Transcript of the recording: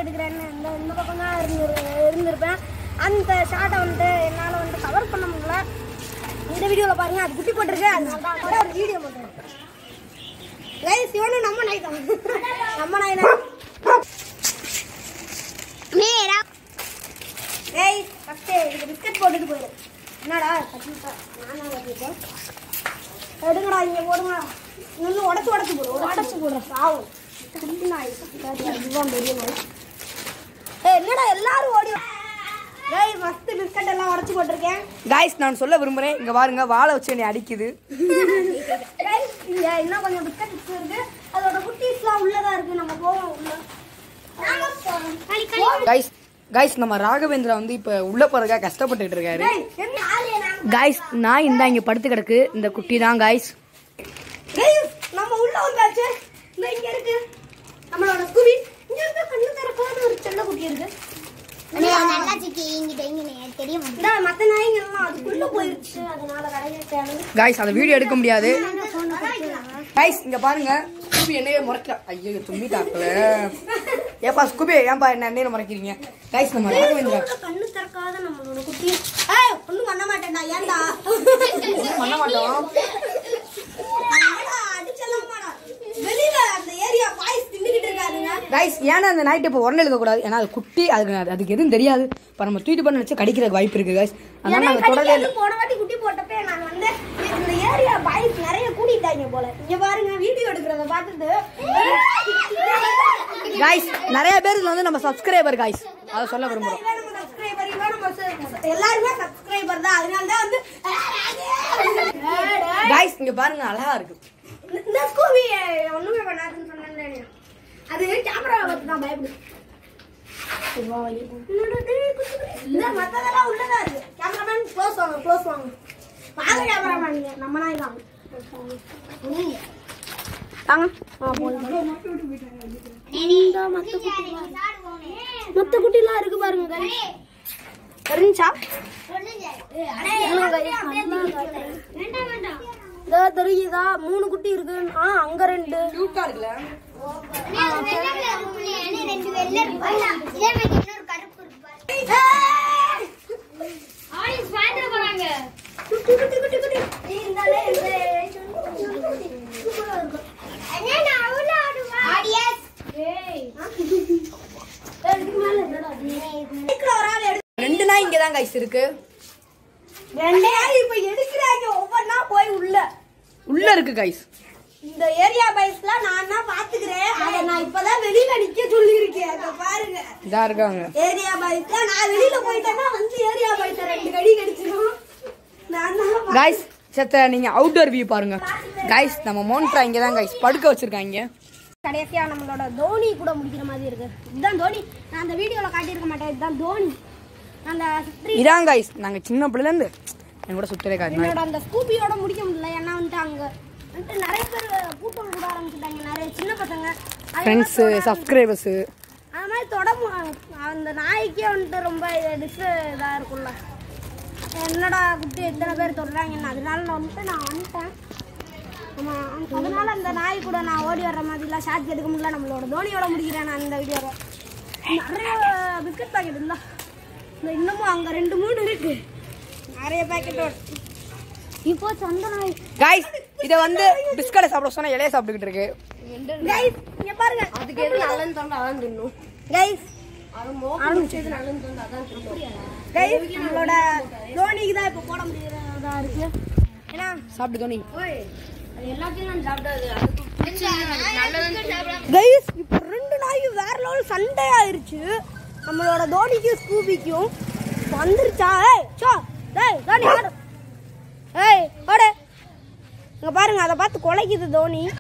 எடுக்கிறேன்னு இந்த இந்த பக்கம் தான் இருந்து இருந்திருப்பேன் அந்த ஷார்ட்டை வந்துட்டு என்னால் வந்துட்டு கவர் பண்ண முடியல இந்த வீடியோவில் பாருங்க அது குட்டி போட்டிருக்கு அதனால தான் கூட ஒரு வீடியோ பண்ணுறேன் கைஸ் இவனும் நம்ம நாய் தான் நம்ம நாய் தான் மேரா ஏய் ஃபஸ்ட்டு இதுக்கு பிஸ்கட் போட்டுட்டு போயிடு என்னடா கட்டிட்டா நானா கட்டிட்டேன் எடுங்கடா இங்கே போடுங்க இன்னும் உடச்சு உடச்சு போடு உடச்சு போடுறேன் சாவும் குட்டி நாய் இதுதான் பெரிய நாய் ஏய் என்னடா எல்லாரும் ஓடி வா. ஏய் மஸ்து பிஸ்கட் எல்லாம் உடச்சு போட்டிருக்கேன் காய்ஸ் நான் சொல்ல விரும்புறேன் இங்க பாருங்க வாழை வச்சு என்னை அடிக்குது Guys, இங்க இன்னும் கொஞ்சம் பிஸ்கட் இருக்கு அதோட குட்டீஸ்லாம் உள்ளதா இருக்கு நம்ம போவோம் உள்ள காய்ஸ் காய்ஸ் நம்ம ராகவேந்திரா வந்து இப்ப உள்ள போறதுக்காக கஷ்டப்பட்டுட்டு இருக்காரு ஏய், என்ன ஆளு நாங்க? காய்ஸ் நான் இந்த இங்க படுத்து கிடக்கு இந்த குட்டி தான் காய்ஸ் Guys, நம்ம உள்ள வந்தாச்சு இந்த இங்க இருக்கு நம்மளோட குவி இங்க இருந்து கண்ணு திறக்காத ஒரு செல்ல குட்டி இருக்கு நல்லா சிக்கி இங்கிட்ட இங்க தெரியும் இந்த மத்த நாய்ங்க எல்லாம் அதுக்குள்ள போயிருச்சு அதனால கடையை காய்ஸ் அந்த வீடியோ எடுக்க முடியாது காய்ஸ் இங்க பாருங்க ஸ்கூபி என்னையே முறைக்க ஐயோ தும்பிட்டாக்கல ஏப்பா ஸ்கூபி ஏன்பா என்ன என்னைய முறைக்கிறீங்க காய்ஸ் நம்ம ராகவேந்திரா கண்ணு திறக்காத நம்மளோட குட்டி ஏய் ஒண்ணும் பண்ண மாட்டேன்டா ஏன்டா பண்ண மாட்டோம் ஏன்டா, அடிச்சலாமாடா வெளியில அந்த ஏரியா பாய்ஸ் தின்னுகிட்டு இருக்காருங்க காய்ஸ் ஏன்னா அந்த நைட் இப்போ உடனே கூடாது ஏன்னா அது குட்டி அதுக்கு அதுக்கு எதுவும் தெரியாது இப்போ நம்ம தூக்கிட்டு பண்ண நினச்சி கடிக்கிறதுக்கு வாய்ப்பு இருக்கு காய்ஸ் அதனால எனக்கு நாங்கள் தொடவே இல்லை கடிக்காது. போன வாட்டி குட்டி போட்டப்ப நான் வந்து இந்த ஏரியா பாய்ஸ் நிறைய கூட்டிட்டாங்க போல இங்க பாருங்க வீடியோ எடுக்கிறத பார்த்துட்டு காய்ஸ் நிறைய பேர் இதுல வந்து நம்ம சப்ஸ்கிரைபர் காய்ஸ் அதை சொல்ல விரும்புகிறோம் இவன் நம்ம subscriber, இவன் நம்ம subscriber. எல்லாருமே சப்ஸ்கிரைபர் தான் அதனால தான் வந்து காய்ஸ் இங்க பாருங்க அழகா இருக்கு இந்த ஸ்கூபி ஒண்ணுமே பண்ணாதுன்னு சொன்னேன் அது கேமரா பார்த்து தான் பயப்படுது இல்ல மத்ததெல்லாம் உள்ளதா இருக்கு கேமராமேன் க்ளோஸ் வாங்க க்ளோஸ் வாங்க வாங்க கேமராமேன் நம்ம நாய் தான் தாங்க ஆ போதும் இந்த மத்த குட்டி மத்த குட்டிலாம் இருக்கு பாருங்க guys. தெரிஞ்சா இதோ தெரியுதா மூணு குட்டி இருக்கு ஆ அங்க ரெண்டு கியூட்டா இருக்குல்ல ரெண்டு வெள்ளை இருக்கு இதே மாதிரி இன்னொரு கருப்பு இருக்கு குட்டி குட்டி குட்டி குட்டி நீ இந்தாலே இந்த சூப்பரா இருக்கும் ஆடியஸ் ஏய் இதுக்கு மேல என்னடா அது? எடுக்கிற ஒரு ஆள் எடு ரெண்டு நாய் இங்க தான் காய்ஸ் இருக்கு ரெண்டே ஆள் இப்ப எடுக்கிறாங்க ஒவ்வொன்னா போய் உள்ள உள்ள இருக்கு காய்ஸ் இந்த ஏரியா பைஸ்லாம் நான் தான் பாத்துக்கிறேன் அத நான் இப்பதான் வெளியில நிக்க சொல்லியிருக்கேன் அத பாருங்க இதா இருக்காங்க ஏரியா பைஸ்ல நான் வெளியில போயிட்டேன்னா வந்து ஏரியா பைஸ் ரெண்டு கடி கடிச்சிடும் நான் தான் காய்ஸ் செத்த நீங்க அவுட்டோர் வியூ பாருங்க காய்ஸ் நம்ம மோன்ட்ரா இங்க தான் காய்ஸ் படுக்க வச்சிருக்காங்க கடைசியா நம்மளோட தோனி கூட முடிக்கிற மாதிரி இருக்கு இதுதான் தோனி நான் அந்த வீடியோல காட்டியிருக்க மாட்டேன் இதுதான் தோனி அந்த street- இதான் காய்ஸ் நாங்க சின்ன பிள்ளைல இருந்து என் கூட சுத்தரே காய்ஸ் என்னோட அந்த ஸ்கூபியோட முடிக்க முடியல ஏன்னா வந்துட்டு அங்க வந்துட்டு நிறைய பேர் கூட்டம் கூட ஆரம்பிச்சுட்டாங்க நிறைய சின்ன பசங்க அதே மாதிரி ஃப்ரெண்ட்ஸு தொட- சப்ஸ்கிரைபர்ஸு அது மாதிரி தொட மு- அந்த நாய்க்கே வந்துட்டு ரொம்ப டிஸ் இதா இருக்கும்ல என்னடா குட்டி எத்தனை பேர் தொடுறாங்கன்னு அதனால நான் வந்துட்டு நான் வந்துட்டேன் ஆமா அதனால அந்த நாய் கூட நான் ஓடி வர்ற மாதிரிலாம் ஷார்ட் எடுக்க முடியல நம்மளோட தோனியோட முடிக்கிறேன் நான் இந்த வீடியோவை நிறைய பிஸ்கட் பாக்கெட் இருந்தா இந்த இன்னமும் அங்க ரெண்டு மூணு இருக்கு நிறைய பாக்கெட்டோட இப்போ சொந்த நாய் காய்ஸ் இதை வந்து பிஸ்கட்டை சாப்பிட சொன்னா இலைய சாப்பிட்டுக்கிட்டு இருக்கு கைஸ் இங்க பாருங்க அதுக்கு எது நல்லன்னு தோணுது அதான் தின்னும் கைஸ் ஆரம்பிச்சது நல்லன்னு தோணுது அதான் கைஸ் நம்மளோட தோனிக்கு தான் இப்போ போட முடியறதா இருக்கு ஏன்னா சாப்பிட்டு தோனி கைஸ் இப்போ ரெண்டு நாயும் வேற லெவல் சண்டை ஆயிருச்சு நம்மளோட தோனிக்கும் ஸ்கூபிக்கும் வந்துருச்சா ஏய் சோ டேய் தோனி ஓடு ஏய் ஓடு இங்க பாருங்க அதை பார்த்து குலைக்குது தோனி